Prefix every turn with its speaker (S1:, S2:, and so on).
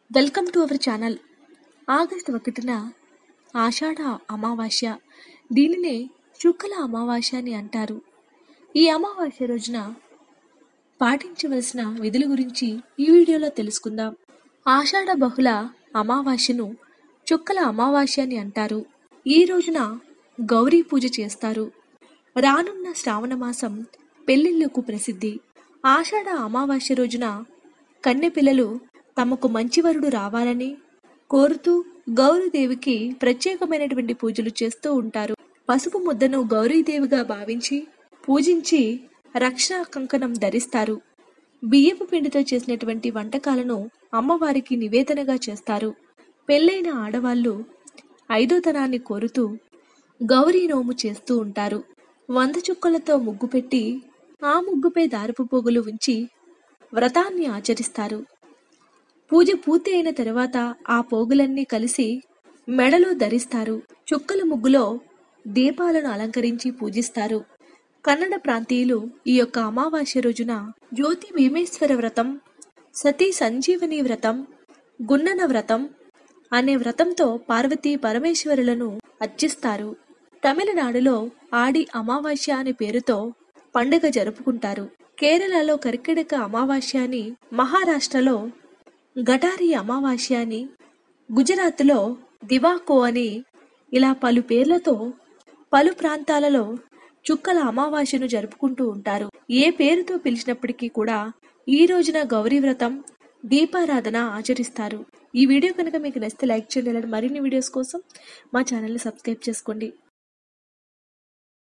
S1: welcome to our channel August ఒకటిన ఆషాఢ అమావాస్య దీనినే చుక్కల అమావాస్య అని అంటారు ఈ అమావాస్య రోజున పాటించవలసిన విధుల గురించి ఈ వీడియోలో తెలుసుకుందాం ఆషాఢ బహుళ అమావాస్యను చుక్కల అమావాస్య అని అంటారు ఈ రోజున గౌరీ పూజ చేస్తారు రానున్న శ్రావణ మాసం పెళ్లిళ్లకు ప్రసిద్ధి ఆషాఢ అమావాస్య రోజున కన్నె పిల్లలు తమకు మంచివరుడు రావాలని కోరుతూ గౌరీదేవికి ప్రత్యేకమైనటువంటి పూజలు చేస్తూ ఉంటారు పసుపు ముద్దను గౌరీదేవిగా భావించి పూజించి రక్షా కంకణం ధరిస్తారు బియ్యపు పిండితో చేసినటువంటి వంటకాలను అమ్మవారికి నివేదనగా చేస్తారు పెళ్ళైన ఆడవాళ్ళు ఐదోతనాన్ని కోరుతూ గౌరీ నోము చేస్తూ ఉంటారు వంద చుక్కలతో ముగ్గు పెట్టి ఆ ముగ్గుపై దారపు పోగులు ఉంచి వ్రతాన్ని ఆచరిస్తారు పూజ పూర్తి అయిన తర్వాత ఆ పోగులన్నీ కలిసి మెడలో ధరిస్తారు చుక్కల ముగ్గులో దీపాలను అలంకరించి పూజిస్తారు కన్నడ ప్రాంతీయులు ఈ యొక్క అమావాస్య రోజున జ్యోతి భీమేశ్వర వ్రతం సతీ సంజీవని వ్రతం గున్నన వ్రతం అనే వ్రతంతో పార్వతీ పరమేశ్వరులను అర్చిస్తారు తమిళనాడులో ఆడి అమావాస్య అనే పేరుతో పండుగ జరుపుకుంటారు కేరళలో కర్కిటక అమావాస్య అని మహారాష్ట్రలో గటారి అమావాస్య అని గుజరాత్లో దివాకో అని ఇలా పలు పేర్లతో పలు ప్రాంతాలలో చుక్కల అమావాస్యను జరుపుకుంటూ ఉంటారు ఏ పేరుతో పిలిచినప్పటికీ కూడా ఈ రోజున గౌరీ వ్రతం దీపారాధన ఆచరిస్తారు ఈ వీడియో కనుక మీకు నచ్చితే లైక్ చేయండి ఇలాంటి మరిన్ని వీడియోస్ కోసం మా ఛానల్ని సబ్స్క్రైబ్ చేసుకోండి